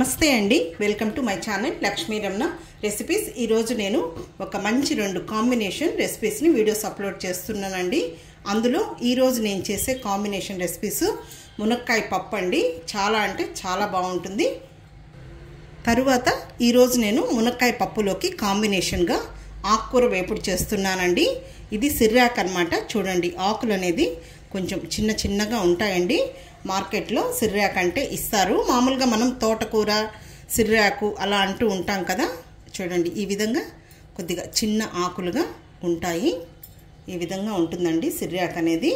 నమస్తే అండి welcome to my channel Lakshmi Ramana recipes ఈరోజు నేను ఒక మంచి రెండు కాంబినేషన్ రెసిపీస్ని వీడియోస్ అప్లోడ్ చేస్తున్నానండి అందులో ఈరోజు నేను చేసే కాంబినేషన్ రెసిపీస్ మునక్కాయ పప్పు అండి చాలా అంటే చాలా బాగుంటుంది తరువాత ఈరోజు నేను మునక్కాయ పప్పులోకి కాంబినేషన్గా ఆకుకూర వేపుడు చేస్తున్నానండి ఇది సిర్రాక్ అనమాట చూడండి ఆకులు అనేది కొంచెం చిన్న చిన్నగా ఉంటాయండి మార్కెట్లో సిర్రాక్ అంటే ఇస్తారు మామూలుగా మనం తోటకూర సిర్రాకు అలా అంటూ ఉంటాం కదా చూడండి ఈ విధంగా కొద్దిగా చిన్న ఆకులుగా ఉంటాయి ఈ విధంగా ఉంటుందండి సిర్రాక్ అనేది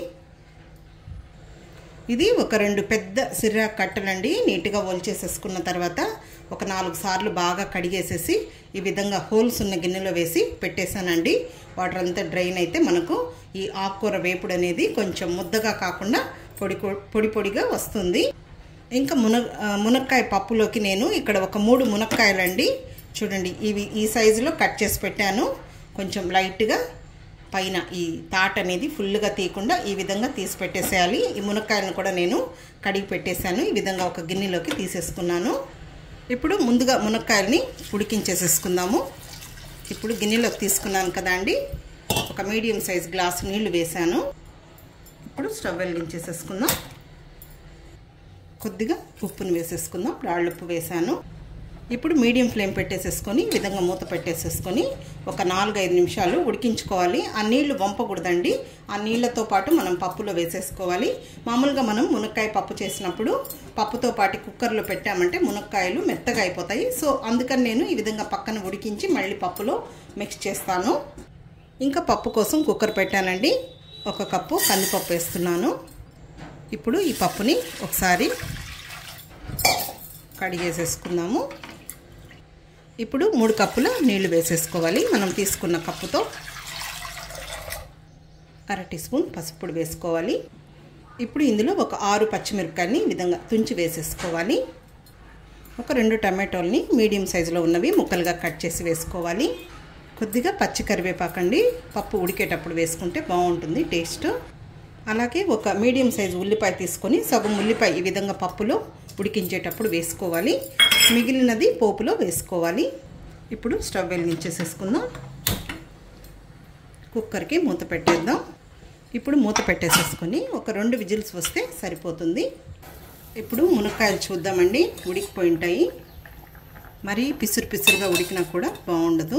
ఇది ఒక రెండు పెద్ద సిర్రా కట్టలండి నీట్గా ఒలిచేసేసుకున్న తర్వాత ఒక నాలుగు సార్లు బాగా కడిగేసేసి ఈ విధంగా హోల్స్ ఉన్న గిన్నెలో వేసి పెట్టేశానండి వాటర్ అంతా డ్రైన్ అయితే మనకు ఈ ఆకుకూర వేపుడు అనేది కొంచెం ముద్దగా కాకుండా పొడి పొడి పొడిగా వస్తుంది ఇంకా మున మునక్కాయ పప్పులోకి నేను ఇక్కడ ఒక మూడు మునక్కాయలండి చూడండి ఇవి ఈ సైజులో కట్ చేసి పెట్టాను కొంచెం లైట్గా పైన ఈ తాట అనేది ఫుల్గా తీయకుండా ఈ విధంగా తీసి పెట్టేసేయాలి ఈ మునక్కాయలను కూడా నేను కడిగి పెట్టేశాను ఈ విధంగా ఒక గిన్నెలోకి తీసేసుకున్నాను ఇప్పుడు ముందుగా మునక్కాయల్ని ఉడికించేసేసుకుందాము ఇప్పుడు గిన్నెలోకి తీసుకున్నాను కదా అండి ఒక మీడియం సైజ్ గ్లాస్ నీళ్లు వేశాను ఇప్పుడు స్టవ్ వెలిగించేసేసుకుందాం కొద్దిగా ఉప్పుని వేసేసుకుందాం రాళ్ళు ఉప్పు వేశాను ఇప్పుడు మీడియం ఫ్లేమ్ పెట్టేసేసుకొని ఈ విధంగా మూత పెట్టేసేసుకొని ఒక నాలుగైదు నిమిషాలు ఉడికించుకోవాలి ఆ నీళ్లు వంపకూడదండి ఆ నీళ్లతో పాటు మనం పప్పులో వేసేసుకోవాలి మామూలుగా మనం మునక్కాయ పప్పు చేసినప్పుడు పప్పుతో పాటు కుక్కర్లో పెట్టామంటే మునక్కాయలు మెత్తగా అయిపోతాయి సో అందుకని నేను ఈ విధంగా పక్కన ఉడికించి మళ్ళీ పప్పులో మిక్స్ చేస్తాను ఇంకా పప్పు కోసం కుక్కర్ పెట్టానండి ఒక కప్పు కందిపప్పు వేస్తున్నాను ఇప్పుడు ఈ పప్పుని ఒకసారి కడిగేసేసుకుందాము ఇప్పుడు మూడు కప్పుల నీళ్లు వేసేసుకోవాలి మనం తీసుకున్న కప్పుతో అర టీ స్పూన్ పసుపుడు వేసుకోవాలి ఇప్పుడు ఇందులో ఒక ఆరు పచ్చిమిరపకాయలని ఈ విధంగా తుంచి వేసేసుకోవాలి ఒక రెండు టమాటోల్ని మీడియం సైజులో ఉన్నవి ముక్కలుగా కట్ చేసి వేసుకోవాలి కొద్దిగా పచ్చి కరివేపాకండి పప్పు ఉడికేటప్పుడు వేసుకుంటే బాగుంటుంది టేస్ట్ అలాగే ఒక మీడియం సైజు ఉల్లిపాయ తీసుకొని సగం ఉల్లిపాయ ఈ విధంగా పప్పులో ఉడికించేటప్పుడు వేసుకోవాలి మిగిలినది పోపులో వేసుకోవాలి ఇప్పుడు స్టవ్ వెలిగించేసేసుకుందాం కుక్కర్కి మూత పెట్టేద్దాం ఇప్పుడు మూత పెట్టేసేసుకొని ఒక రెండు విజిల్స్ వస్తే సరిపోతుంది ఇప్పుడు మునక్కాయలు చూద్దామండి ఉడికిపోయి ఉంటాయి మరీ పిసురు పిసురుగా ఉడికినా కూడా బాగుండదు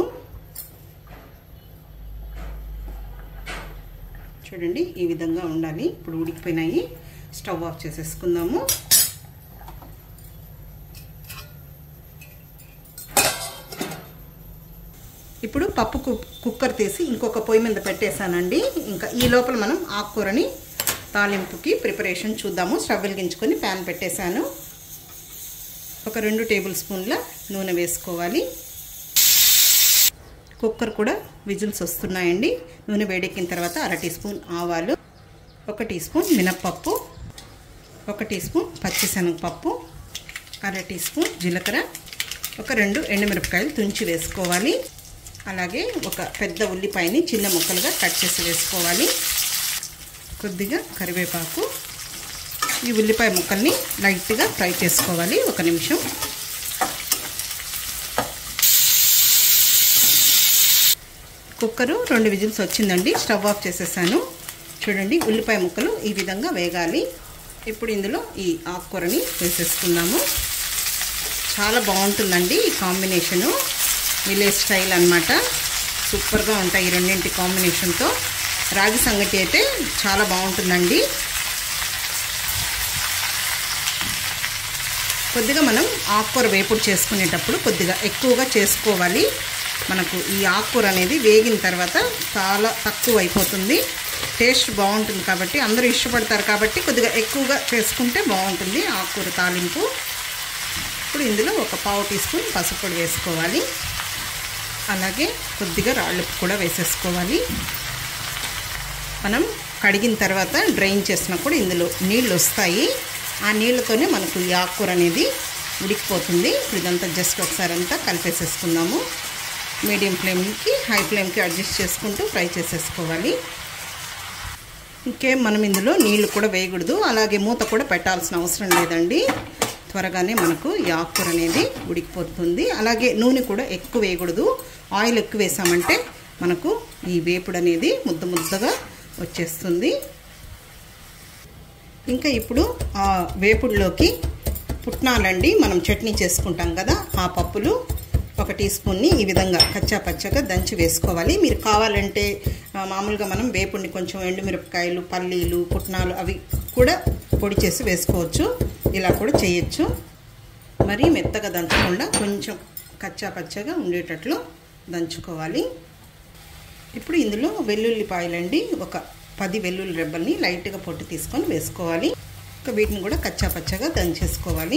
చూడండి ఈ విధంగా ఉండాలి ఇప్పుడు ఉడికిపోయినాయి స్టవ్ ఆఫ్ చేసేసుకుందాము ఇప్పుడు పప్పు కుక్కర్ తీసి ఇంకొక పొయ్యి మీద పెట్టేశానండి ఇంకా ఈ లోపల మనం ఆకుకూరని తాలింపుకి ప్రిపరేషన్ చూద్దాము స్టవ్ వెలిగించుకొని ప్యాన్ పెట్టేశాను ఒక రెండు టేబుల్ స్పూన్ల నూనె వేసుకోవాలి కుక్కర్ కూడా విజిల్స్ వస్తున్నాయండి నూనె వేడెక్కిన తర్వాత అర టీ స్పూన్ ఆవాలు ఒక టీ స్పూన్ మినప్పప్పు ఒక టీ స్పూన్ పచ్చిశనగపప్పు అర టీ స్పూన్ జీలకర్ర ఒక రెండు ఎండుమిరపకాయలు తుంచి వేసుకోవాలి అలాగే ఒక పెద్ద ఉల్లిపాయని చిన్న ముక్కలుగా కట్ చేసి వేసుకోవాలి కొద్దిగా కరివేపాకు ఈ ఉల్లిపాయ ముక్కల్ని లైట్గా ఫ్రై చేసుకోవాలి ఒక నిమిషం కుక్కరు రెండు విజిల్స్ వచ్చిందండి స్టవ్ ఆఫ్ చేసేసాను చూడండి ఉల్లిపాయ ముక్కలు ఈ విధంగా వేగాలి ఇప్పుడు ఇందులో ఈ ఆకుకూరని వేసేసుకుందాము చాలా బాగుంటుందండి ఈ కాంబినేషను విలేజ్ స్టైల్ అనమాట సూపర్గా ఉంటాయి ఈ రెండింటి కాంబినేషన్తో రాగి సంగటి అయితే చాలా బాగుంటుందండి కొద్దిగా మనం ఆకుకూర వేపుడు చేసుకునేటప్పుడు కొద్దిగా ఎక్కువగా చేసుకోవాలి మనకు ఈ ఆకుకూర అనేది వేగిన తర్వాత చాలా తక్కువ అయిపోతుంది టేస్ట్ బాగుంటుంది కాబట్టి అందరూ ఇష్టపడతారు కాబట్టి కొద్దిగా ఎక్కువగా చేసుకుంటే బాగుంటుంది ఆకుకూర తాలింపు ఇప్పుడు ఇందులో ఒక పావు టీ స్పూన్ పసుపు వేసుకోవాలి అలాగే కొద్దిగా రాళ్ళుప్పు కూడా వేసేసుకోవాలి మనం కడిగిన తర్వాత డ్రైన్ చేసినప్పుడు ఇందులో నీళ్ళు వస్తాయి ఆ నీళ్ళతోనే మనకు ఈ ఆకుకూర అనేది ఉడికిపోతుంది ఇదంతా జస్ట్ ఒకసారి అంతా కలిపేసేసుకుందాము మీడియం ఫ్లేమ్కి హై ఫ్లేమ్కి అడ్జస్ట్ చేసుకుంటూ ఫ్రై చేసేసుకోవాలి ఇంకేం మనం ఇందులో నీళ్లు కూడా వేయకూడదు అలాగే మూత కూడా పెట్టాల్సిన అవసరం లేదండి త్వరగానే మనకు ఈ ఆకుకూర అనేది ఉడికిపోతుంది అలాగే నూనె కూడా ఎక్కువ వేయకూడదు ఆయిల్ ఎక్కువ వేసామంటే మనకు ఈ వేపుడు అనేది ముద్ద ముద్దగా వచ్చేస్తుంది ఇంకా ఇప్పుడు ఆ వేపుడులోకి పుట్నాలండి మనం చట్నీ చేసుకుంటాం కదా ఆ పప్పులు ఒక టీ స్పూన్ని ఈ విధంగా కచ్చా పచ్చగా దంచి వేసుకోవాలి మీరు కావాలంటే మామూలుగా మనం వేపుడిని కొంచెం ఎండుమిరపకాయలు పల్లీలు పుట్నాలు అవి కూడా పొడి చేసి వేసుకోవచ్చు ఇలా కూడా చేయొచ్చు మరీ మెత్తగా దంచకుండా కొంచెం కచ్చా పచ్చగా ఉండేటట్లు దంచుకోవాలి ఇప్పుడు ఇందులో వెల్లుల్లిపాయలండి ఒక పది వెల్లుల్లి రెబ్బల్ని లైట్గా పొట్టు తీసుకొని వేసుకోవాలి ఇంకా వీటిని కూడా కచ్చా పచ్చగా దంచేసుకోవాలి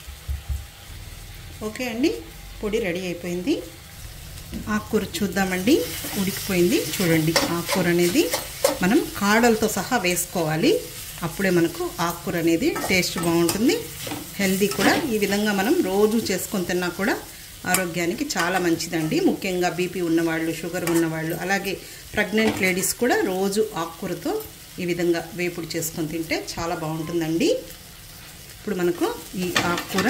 ఓకే అండి పొడి రెడీ అయిపోయింది ఆకుకూర చూద్దామండి ఉడికిపోయింది చూడండి ఆకుకూర అనేది మనం కాడలతో సహా వేసుకోవాలి అప్పుడే మనకు ఆకుకూర అనేది టేస్ట్ బాగుంటుంది హెల్దీ కూడా ఈ విధంగా మనం రోజు చేసుకొని తిన్నా కూడా ఆరోగ్యానికి చాలా మంచిదండి ముఖ్యంగా బీపీ ఉన్నవాళ్ళు షుగర్ ఉన్నవాళ్ళు అలాగే ప్రెగ్నెంట్ లేడీస్ కూడా రోజు ఆకుకూరతో ఈ విధంగా వేపుడు చేసుకొని తింటే చాలా బాగుంటుందండి ఇప్పుడు మనకు ఈ ఆకుకూర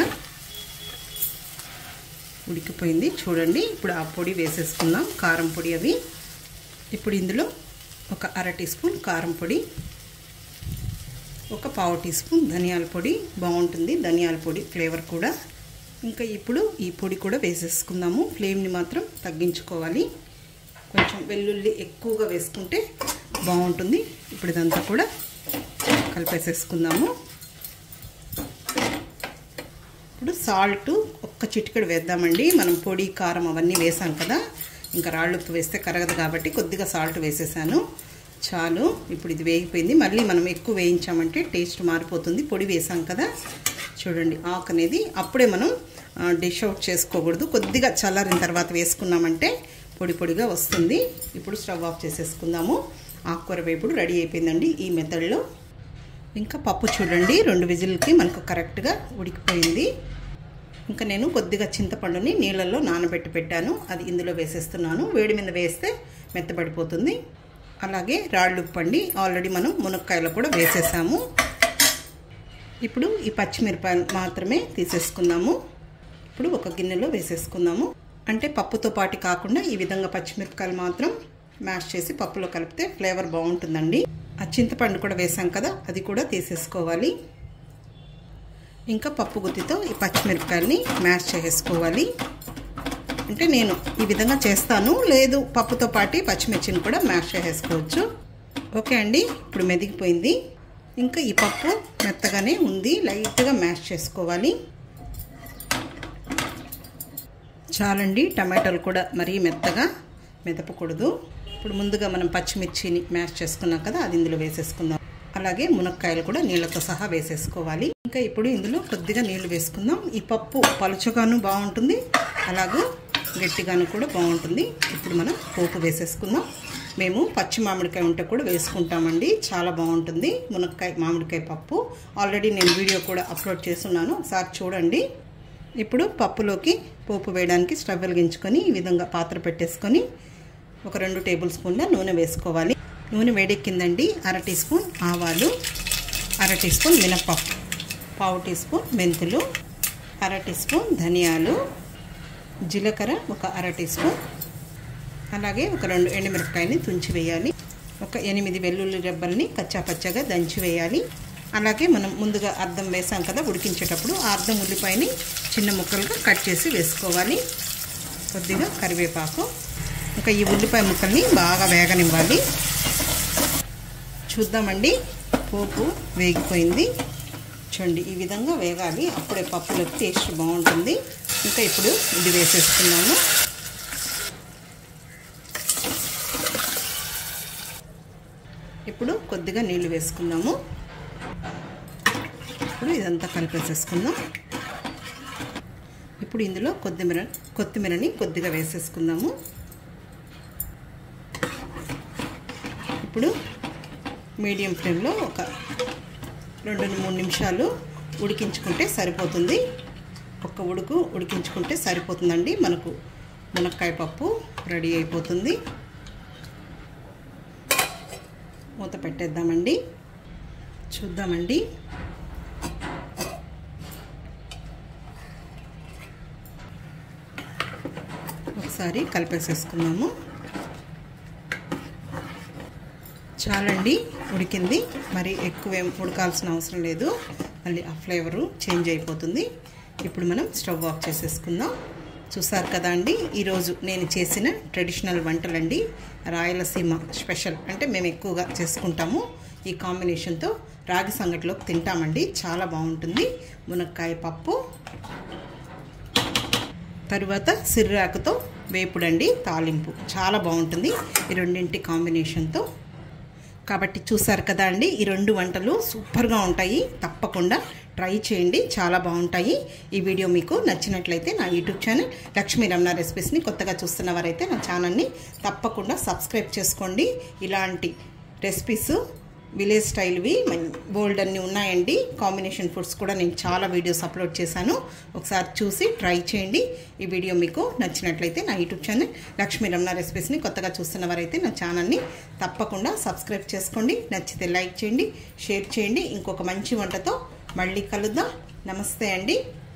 ఉడికిపోయింది చూడండి ఇప్పుడు ఆ పొడి వేసేసుకుందాం కారం పొడి అవి ఇప్పుడు ఇందులో ఒక అర టీ స్పూన్ కారం పొడి ఒక పావు టీ స్పూన్ ధనియాల పొడి బాగుంటుంది ధనియాల పొడి ఫ్లేవర్ కూడా ఇంకా ఇప్పుడు ఈ పొడి కూడా వేసేసుకుందాము ఫ్లేమ్ని మాత్రం తగ్గించుకోవాలి కొంచెం వెల్లుల్లి ఎక్కువగా వేసుకుంటే బాగుంటుంది ఇప్పుడు ఇదంతా కూడా కలిపేసేసుకుందాము ఇప్పుడు సాల్ట్ ఒక్క చిటికెడు వేద్దామండి మనం పొడి కారం అవన్నీ వేసాం కదా ఇంకా రాళ్ళుప్పు వేస్తే కరగదు కాబట్టి కొద్దిగా సాల్ట్ వేసేసాను చాలు ఇప్పుడు ఇది వేగిపోయింది మళ్ళీ మనం ఎక్కువ వేయించామంటే టేస్ట్ మారిపోతుంది పొడి వేసాం కదా చూడండి ఆకు అనేది అప్పుడే మనం డిష్ అవుట్ చేసుకోకూడదు కొద్దిగా చల్లారిన తర్వాత వేసుకున్నామంటే పొడి పొడిగా వస్తుంది ఇప్పుడు స్టవ్ ఆఫ్ చేసేసుకుందాము ఆకుకూర వేపుడు రెడీ అయిపోయిందండి ఈ మెథడ్లో ఇంకా పప్పు చూడండి రెండు విజిల్కి మనకు కరెక్ట్గా ఉడికిపోయింది ఇంకా నేను కొద్దిగా చింతపండుని నీళ్ళల్లో నానబెట్టి పెట్టాను అది ఇందులో వేసేస్తున్నాను వేడి మీద వేస్తే మెత్తబడిపోతుంది అలాగే రాళ్ళు ఉప్పండి ఆల్రెడీ మనం మునక్కాయలు కూడా వేసేసాము ఇప్పుడు ఈ పచ్చిమిరపాయలు మాత్రమే తీసేసుకుందాము ఇప్పుడు ఒక గిన్నెలో వేసేసుకుందాము అంటే పప్పుతో పాటు కాకుండా ఈ విధంగా పచ్చిమిరపకాయలు మాత్రం మ్యాష్ చేసి పప్పులో కలిపితే ఫ్లేవర్ బాగుంటుందండి ఆ చింతపండు కూడా వేసాం కదా అది కూడా తీసేసుకోవాలి ఇంకా పప్పు గుత్తితో ఈ పచ్చిమిరపకాయలని మ్యాష్ చేసుకోవాలి అంటే నేను ఈ విధంగా చేస్తాను లేదు పప్పుతో పాటు పచ్చిమిర్చిని కూడా మ్యాష్ చేసేసుకోవచ్చు ఓకే అండి ఇప్పుడు మెదిగిపోయింది ఇంకా ఈ పప్పు మెత్తగానే ఉంది లైట్గా మ్యాష్ చేసుకోవాలి చాలండి టమాటాలు కూడా మరీ మెత్తగా మెదపకూడదు ఇప్పుడు ముందుగా మనం పచ్చిమిర్చిని మ్యాష్ చేసుకున్నాం కదా అది ఇందులో వేసేసుకుందాం అలాగే మునక్కాయలు కూడా నీళ్ళతో సహా వేసేసుకోవాలి ఇంకా ఇప్పుడు ఇందులో కొద్దిగా నీళ్లు వేసుకుందాం ఈ పప్పు పలుచగాను బాగుంటుంది అలాగే గట్టిగాను కూడా బాగుంటుంది ఇప్పుడు మనం పోపు వేసేసుకుందాం మేము పచ్చి మామిడికాయ ఉంటే కూడా వేసుకుంటామండి చాలా బాగుంటుంది మునక్కాయ మామిడికాయ పప్పు ఆల్రెడీ నేను వీడియో కూడా అప్లోడ్ చేస్తున్నాను ఒకసారి చూడండి ఇప్పుడు పప్పులోకి పోపు వేయడానికి స్టవ్ వెలిగించుకొని ఈ విధంగా పాత్ర పెట్టేసుకొని ఒక రెండు టేబుల్ స్పూన్ల నూనె వేసుకోవాలి నూనె వేడెక్కిందండి అర టీ స్పూన్ ఆవాలు అర టీ స్పూన్ మినప్పప్పు పావు టీ స్పూన్ మెంతులు అర టీ స్పూన్ ధనియాలు జీలకర్ర ఒక అర టీ స్పూన్ అలాగే ఒక రెండు ఎండుమిరపకాయని తుంచి వేయాలి ఒక ఎనిమిది వెల్లుల్లి రెబ్బల్ని కచ్చాపచ్చగా దంచి వేయాలి అలాగే మనం ముందుగా అద్దం వేసాం కదా ఉడికించేటప్పుడు ఆ అద్దం ఉల్లిపాయని చిన్న ముక్కలుగా కట్ చేసి వేసుకోవాలి కొద్దిగా కరివేపాకు ఇంకా ఈ ఉల్లిపాయ ముక్కల్ని బాగా వేగనివ్వాలి చూద్దామండి పోపు వేగిపోయింది చూడండి ఈ విధంగా వేగాలి అప్పుడే పప్పులోకి టేస్ట్ బాగుంటుంది ఇంకా ఇప్పుడు ఇది వేసేసుకున్నాము ఇప్పుడు కొద్దిగా నీళ్లు వేసుకుందాము ఇప్పుడు ఇదంతా కలిపేసేసుకుందాం ఇప్పుడు ఇందులో కొత్తిమీర కొత్తిమీరని కొద్దిగా వేసేసుకుందాము ఇప్పుడు మీడియం ఫ్లేమ్లో ఒక రెండు మూడు నిమిషాలు ఉడికించుకుంటే సరిపోతుంది ఒక్క ఉడుకు ఉడికించుకుంటే సరిపోతుందండి మనకు మునక్కాయ పప్పు రెడీ అయిపోతుంది మూత పెట్టేద్దామండి చూద్దామండి ఒకసారి కలిపేసేసుకున్నాము చాలండి ఉడికింది మరి ఎక్కువ ఏం ఉడకాల్సిన అవసరం లేదు మళ్ళీ ఆ ఫ్లేవరు చేంజ్ అయిపోతుంది ఇప్పుడు మనం స్టవ్ ఆఫ్ చేసేసుకుందాం చూసారు కదా అండి ఈరోజు నేను చేసిన ట్రెడిషనల్ వంటలండి రాయలసీమ స్పెషల్ అంటే మేము ఎక్కువగా చేసుకుంటాము ఈ కాంబినేషన్తో రాగి సంగటిలోకి తింటామండి చాలా బాగుంటుంది మునక్కాయ పప్పు తరువాత సిర్రాకుతో వేపుడండి తాలింపు చాలా బాగుంటుంది ఈ రెండింటి కాంబినేషన్తో కాబట్టి చూసారు కదా అండి ఈ రెండు వంటలు సూపర్గా ఉంటాయి తప్పకుండా ట్రై చేయండి చాలా బాగుంటాయి ఈ వీడియో మీకు నచ్చినట్లయితే నా యూట్యూబ్ ఛానల్ లక్ష్మీ రమణ రెసిపీస్ని కొత్తగా చూస్తున్న వారైతే నా ఛానల్ని తప్పకుండా సబ్స్క్రైబ్ చేసుకోండి ఇలాంటి రెసిపీస్ విలేజ్ స్టైల్వి బోల్డ్ అన్నీ ఉన్నాయండి కాంబినేషన్ ఫుడ్స్ కూడా నేను చాలా వీడియోస్ అప్లోడ్ చేశాను ఒకసారి చూసి ట్రై చేయండి ఈ వీడియో మీకు నచ్చినట్లయితే నా యూట్యూబ్ ఛానల్ లక్ష్మీ రమణ రెసిపీస్ని కొత్తగా చూస్తున్న వారైతే నా ఛానల్ని తప్పకుండా సబ్స్క్రైబ్ చేసుకోండి నచ్చితే లైక్ చేయండి షేర్ చేయండి ఇంకొక మంచి వంటతో మళ్ళీ కలుద్దాం నమస్తే అండి